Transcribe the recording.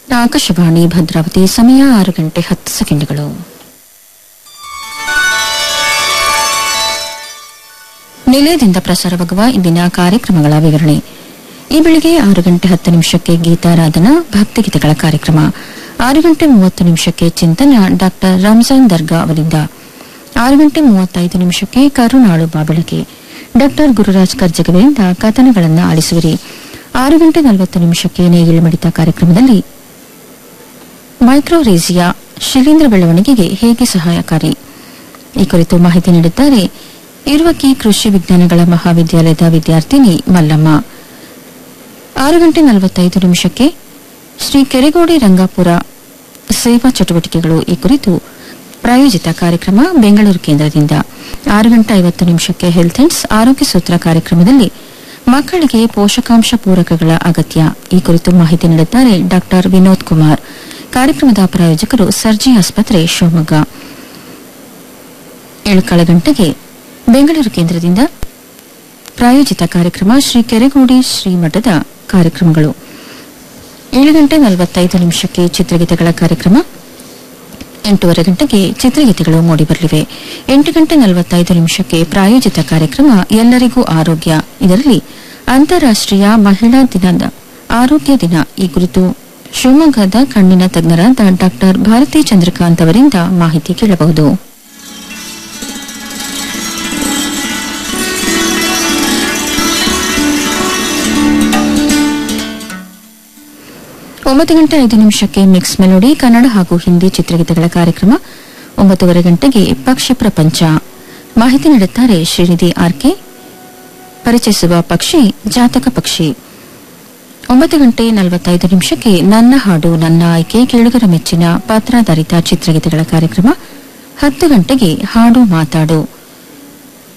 ಆಕಾಶವಾಣಿ ಭದ್ರಾವತಿ ಸಮಯ ಆರು ಗಂಟೆ ಹತ್ತು ಸೆಕೆಂಡ್ಗಳು ನಿಲಯದಿಂದ ಪ್ರಸಾರವಾಗುವ ಇಂದಿನ ಕಾರ್ಯಕ್ರಮಗಳ ವಿವರಣೆ ಈ ಬೆಳಿಗ್ಗೆ ಆರು ಗಂಟೆ ಹತ್ತು ನಿಮಿಷಕ್ಕೆ ಗೀತಾರಾಧನಾ ಭಕ್ತಿಗೀತೆಗಳ ಕಾರ್ಯಕ್ರಮ ಆರು ಗಂಟೆ ಮೂವತ್ತು ನಿಮಿಷಕ್ಕೆ ಚಿಂತನ ಡಾ ರಂಜಾನ್ ದರ್ಗಾ ಅವರಿಂದ ಆರು ಗಂಟೆ ಮೂವತ್ತೈದು ನಿಮಿಷಕ್ಕೆ ಕರುನಾಳು ಬಾಬೆಳಕೆ ಡಾ ಗುರುರಾಜ್ ಕರ್ಜಗವೆಯಿಂದ ಕಥನಗಳನ್ನು ಆಲಿಸುವಿರಿ ಆರು ಗಂಟೆ ನಲವತ್ತು ನಿಮಿಷಕ್ಕೆ ನೇಗಿಲು ಮಿಡಿತ ಕಾರ್ಯಕ್ರಮದಲ್ಲಿ ಮೈಕ್ರೋರೇಸಿಯಾ ಶಿಲೀಂಧ್ರ ಬೆಳವಣಿಗೆಗೆ ಹೇಗೆ ಸಹಾಯಕಾರಿ ಈ ಕುರಿತು ಮಾಹಿತಿ ನೀಡಿದ್ದಾರೆ ಇರುವಕ್ಕಿ ಕೃಷಿ ವಿಜ್ಞಾನಗಳ ಮಹಾವಿದ್ಯಾಲಯದ ವಿದ್ಯಾರ್ಥಿನಿ ಮಲ್ಲಮ್ಮ ಆರು ಗಂಟೆ ನಲವತ್ತೈದು ನಿಮಿಷಕ್ಕೆ ಶ್ರೀ ಕೆರೆಗೋಡಿ ರಂಗಾಪುರ ಸೇವಾ ಚಟುವಟಿಕೆಗಳು ಈ ಕುರಿತು ಪ್ರಾಯೋಜಿತ ಕಾರ್ಯಕ್ರಮ ಬೆಂಗಳೂರು ಕೇಂದ್ರದಿಂದ ಆರು ಗಂಟೆ ಐವತ್ತು ನಿಮಿಷಕ್ಕೆ ಹೆಲ್ತ್ ಅಂಡ್ಸ್ ಆರೋಗ್ಯ ಸೂತ್ರ ಕಾರ್ಯಕ್ರಮದಲ್ಲಿ ಮಕ್ಕಳಿಗೆ ಪೋಷಕಾಂಶ ಪೂರಕಗಳ ಅಗತ್ಯ ಈ ಕುರಿತು ಮಾಹಿತಿ ನೀಡಿದ್ದಾರೆ ಡಾ ವಿನೋದ್ ಕುಮಾರ್ ಕಾರ್ಯಕ್ರಮದ ಪ್ರಾಯೋಜಕರು ಸರ್ಜಿ ಆಸ್ಪತ್ರೆ ಶಿವಮೊಗ್ಗ ಏಳು ಕಾಲ ಗಂಟೆಗೆ ಬೆಂಗಳೂರು ಕೇಂದ್ರದಿಂದ ಪ್ರಾಯೋಜಿತ ಕಾರ್ಯಕ್ರಮ ಶ್ರೀ ಕೆರೆಗೋಡಿ ಶ್ರೀಮಠದ ಕಾರ್ಯಕ್ರಮಗಳು ಏಳು ಗಂಟೆ ನಲವತ್ತೈದು ನಿಮಿಷಕ್ಕೆ ಚಿತ್ರಗೀತೆಗಳ ಕಾರ್ಯಕ್ರಮ ಎಂಟೂವರೆ ಗಂಟೆಗೆ ಚಿತ್ರಗೀತೆಗಳು ಮೂಡಿಬರಲಿವೆ ಎಂಟು ಗಂಟೆ ನಲವತ್ತೈದು ನಿಮಿಷಕ್ಕೆ ಪ್ರಾಯೋಜಿತ ಕಾರ್ಯಕ್ರಮ ಎಲ್ಲರಿಗೂ ಆರೋಗ್ಯ ಇದರಲ್ಲಿ ಅಂತಾರಾಷ್ಟೀಯ ಮಹಿಳಾ ದಿನದ ಆರೋಗ್ಯ ದಿನ ಈ ಕುರಿತು ಶಿವಮೊಗ್ಗದ ಕಣ್ಣಿನ ತಜ್ಞರಾದ ಡಾ ಭಾರತಿ ಚಂದ್ರಕಾಂತ್ ಅವರಿಂದ ಮಾಹಿತಿ ಕೇಳಬಹುದು ಒಂಬತ್ತು ಗಂಟೆ ಐದು ನಿಮಿಷಕ್ಕೆ ಮಿಕ್ಸ್ ಮೆಲೋಡಿ ಕನ್ನಡ ಹಾಗೂ ಹಿಂದಿ ಚಿತ್ರಗೀತೆಗಳ ಕಾರ್ಯಕ್ರಮ ಒಂಬತ್ತುವರೆ ಗಂಟೆಗೆ ಪಕ್ಷಿ ಪ್ರಪಂಚ ಮಾಹಿತಿ ನೀಡುತ್ತಾರೆ ಶ್ರೀನಿಧಿ ಆರ್ಕೆ ಪರಿಚಯಿಸುವ ಪಕ್ಷಿ ಜಾತಕ ಪಕ್ಷಿ ಒಂಬತ್ತು ಗಂಟೆ ನಲವತ್ತೈದು ನಿಮಿಷಕ್ಕೆ ನನ್ನ ಹಾಡು ನನ್ನ ಆಯ್ಕೆ ಕೇಳುಗರ ಮೆಚ್ಚಿನ ಪಾತ್ರಾಧಾರಿತ ಚಿತ್ರಗೀತೆಗಳ ಕಾರ್ಯಕ್ರಮ ಹತ್ತು ಗಂಟೆಗೆ ಹಾಡು ಮಾತಾಡು